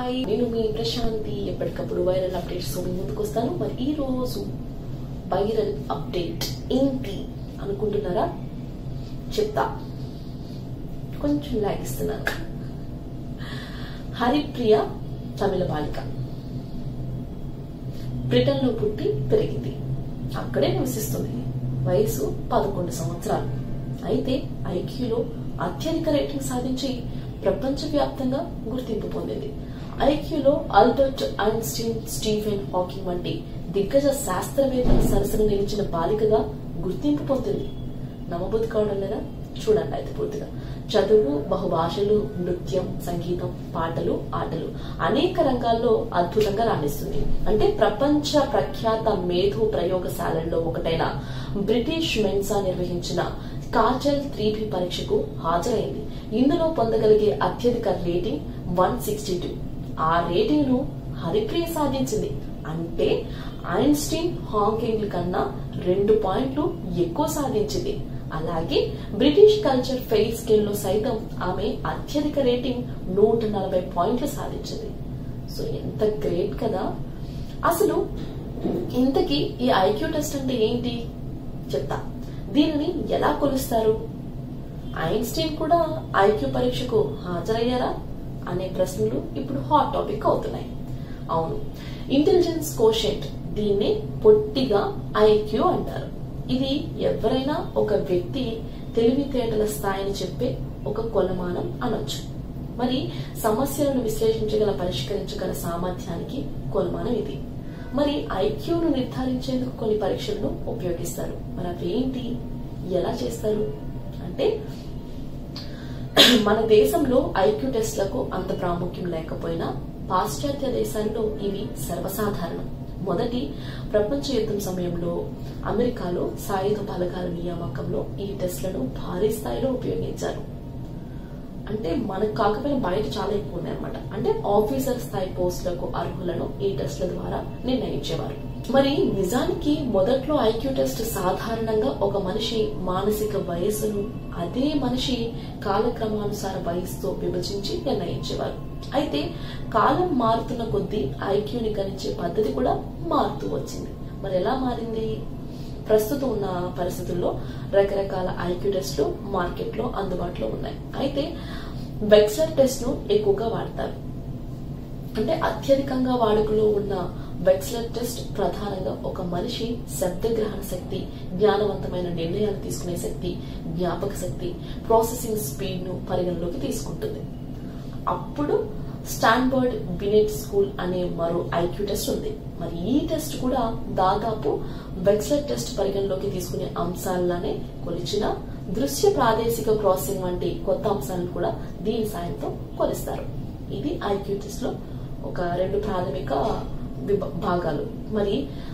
hi నేను మీ ప్రశాంతి ఎప్పటికప్పుడు viral updates మీ ముందుకు వస్తాను మరి ఈ రోజు వైరల్ అప్డేట్ ఏంటి అనుకుంటున్నారా చెప్తా కొంచెం లాగిస్తున్నాను హరిప్రియ తమిళ బాలిక బ్రిటన్ లో పుట్టి పెరిగింది అక్కడే నివసిస్తుంది వయసు పదకొండు సంవత్సరాలు అయితే ఐక్యూలో అత్యధిక రేటింగ్ సాధించి ప్రపంచవ్యాప్తంగా గుర్తింపు పొందింది ఐక్యూలో ఆల్బర్ట్ ఐన్స్టీన్ స్టీఫెన్ హాకింగ్ వంటి దిగ్గజ శాస్త్రవేత్తల సరసన నిలిచిన బాలికగా గుర్తింపు పొందింది నమ్మబుద్ధి కావడం లేదా చూడండి అయితే పూర్తిగా చదువు బహుభాషలు నృత్యం సంగీతం పాటలు ఆటలు అనేక రంగాల్లో అద్భుతంగా రాణిస్తుంది అంటే ప్రపంచ ప్రఖ్యాత మేధో ప్రయోగశాలల్లో ఒకటైన బ్రిటిష్ మెన్సా నిర్వహించిన కాజల్ త్రీ బి పరీక్షకు హాజరైంది ఇందులో పొందగలిగే అత్యధిక రేటింగ్ వన్ సిక్స్టీ టూ ఆ రేటింగ్ ను హరిప్రియ సాధించింది అంటే ఐన్స్టీన్ హాంకింగ్ కన్నా రెండు పాయింట్లు ఎక్కువ సాధించింది అలాగే బ్రిటిష్ కల్చర్ ఫెయిల్ స్కేల్ లో సైతం ఆమె అత్యధిక రేటింగ్ నూట నలభై పాయింట్లు సాధించింది సో ఎంత గ్రేట్ కదా అసలు ఇంతకీ ఈ ఐక్యూ టెస్ట్ అంటే ఏంటి చెప్తా దీనిని ఎలా కొలుస్తారు ఐన్స్టీన్ కూడా ఐక్యూ పరీక్షకు హాజరయ్యారా అనే ప్రశ్నలు ఇప్పుడు హాట్ టాపిక్ అవుతున్నాయి అవును ఇంటెలిజెన్స్ కోషెంట్ దీన్ని పొట్టిగా ఐక్యూ అంటారు ఇది ఎవరైనా ఒక వ్యక్తి తెలివితేటల స్థాయిని చెప్పే ఒక కొలమానం అనొచ్చు మరి సమస్యలను విశ్లేషించగల పరిష్కరించగల సామర్థ్యానికి కొలమానం ఇది మరి ఐక్యూను నిర్ధారించేందుకు కొన్ని పరీక్షలను ఉపయోగిస్తారు మరి అవేంటి ఎలా చేస్తారు అంటే మన దేశంలో ఐక్యూ టెస్ట్లకు అంత ప్రాముఖ్యం లేకపోయినా పాశ్చాత్య దేశాల్లో ఇవి సర్వసాధారణం మొదటి ప్రపంచ యుద్ధం సమయంలో అమెరికాలో సాయుధ బలగాల నియామకంలో ఈ టెస్ట్లను భారీ స్థాయిలో ఉపయోగించారు అంటే మనకు కాకపోయినా బయట చాలా ఎక్కువ ఉన్నాయి అనమాట అంటే ఆఫీసర్ స్థాయి పోస్టులకు అర్హులను ఈ టెస్ట్ల ద్వారా నిర్ణయించేవారు మరి నిజానికి మొదట్లో ఐక్యూ టెస్ట్ సాధారణంగా ఒక మనిషి మానసిక వయస్సును అదే మనిషి కాలక్రమానుసార వయస్సుతో విభజించి నిర్ణయించేవారు అయితే కాలం మారుతున్న కొద్దీ ఐక్యూని గణించే పద్ధతి కూడా మారుతూ వచ్చింది మరి ఎలా మారింది ప్రస్తుతం ఉన్న పరిస్థితుల్లో రకరకాల ఐక్యూ టెస్ట్లు మార్కెట్లో అందుబాటులో ఉన్నాయి అయితే వెక్సర్ టెస్ట్ ను ఎక్కువగా వాడతారు అంటే అత్యధికంగా వాడుకలో ఉన్న వెక్స్లర్ టెస్ట్ ప్రధానంగా ఒక మనిషి శబ్దగ్రహణ శక్తి జ్ఞానవంతమైన నిర్ణయాలు తీసుకునే శక్తి జ్ఞాపక శక్తి ప్రాసెసింగ్ స్పీడ్ ను పరిగణలోకి తీసుకుంటుంది అప్పుడు స్టాన్బర్డ్ బినెట్ స్కూల్ అనే మరో ఐక్యూ టెస్ట్ ఉంది మరి ఈ టెస్ట్ కూడా దాదాపు వెక్స్లర్ టెస్ట్ పరిగణలోకి తీసుకునే అంశాలనే కొలిచిన దృశ్య ప్రాదేశిక క్రాసింగ్ వంటి కొత్త అంశాలను కూడా దీని సాయంతో కొలుస్తారు ఇది ఐక్యూ టెస్ట్ లో ఒక రెండు ప్రాథమిక భాగాలు మరి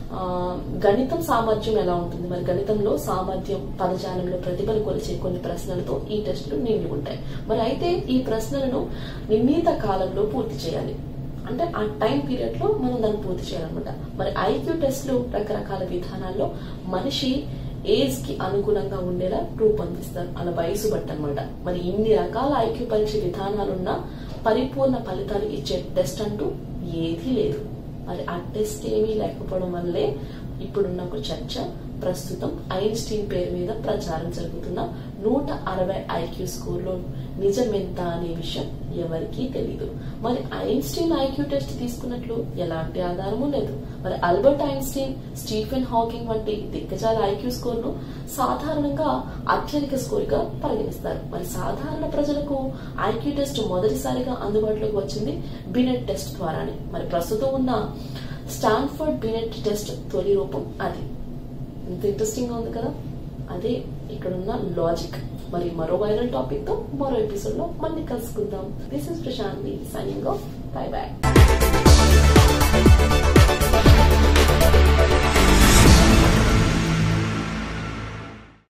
గణితం సామర్థ్యం ఎలా ఉంటుంది మరి గణితంలో సామర్థ్యం పదజాలంలో ప్రతిభను కొలిచే కొన్ని ప్రశ్నలతో ఈ టెస్టులు నిండి ఉంటాయి మరి అయితే ఈ ప్రశ్నలను నిర్ణీత కాలంలో పూర్తి చేయాలి అంటే ఆ టైం పీరియడ్ లో మనం దాన్ని పూర్తి చేయాలన్నమాట మరి ఐక్యూ టెస్ట్లు రకరకాల విధానాల్లో మనిషి ఏజ్ కి అనుగుణంగా ఉండేలా రూపొందిస్తారు అలా వయసు బట్టి అనమాట మరి ఇన్ని రకాల ఐక్యూ పరీక్ష విధానాలున్నా పరిపూర్ణ ఫలితాలు ఇచ్చే టెస్ట్ అంటూ ఏదీ లేదు మరి ఆ టెస్ట్ ఏమీ లేకపోవడం వల్లే ఇప్పుడున్న ఒక చర్చ ప్రస్తుతం ఐన్స్టీన్ పేరు మీద ప్రచారం జరుగుతున్న నూట అరవై ఐక్యూ స్కోర్లో నిజమెంత అనే విషయం ఎవరికీ తెలియదు మరి ఐన్స్టీన్ ఐక్యూ టెస్ట్ తీసుకున్నట్లు ఎలాంటి ఆధారము లేదు మరి అల్బర్ట్ ఐన్స్టీన్ స్టీఫెన్ హాకింగ్ వంటి దిగ్గజాల ఐక్యూ స్కోర్ ను సాధారణంగా అత్యధిక స్కోర్ గా పరిగణిస్తారు మరి సాధారణ ప్రజలకు ఐక్యూ టెస్ట్ మొదటిసారిగా అందుబాటులోకి వచ్చింది బినెట్ టెస్ట్ ద్వారానే మరి ప్రస్తుతం ఉన్న స్టాన్ఫర్డ్ బినెట్ టెస్ట్ తొలి రూపం అది ఇంత ఇంట్రెస్టింగ్ గా ఉంది కదా అదే ఇక్కడున్న లాజిక్ మరి మరో వైరల్ టాపిక్ తో మరో ఎపిసోడ్ లో మళ్ళీ కలుసుకుందాం this is Prashanti signing off bye bye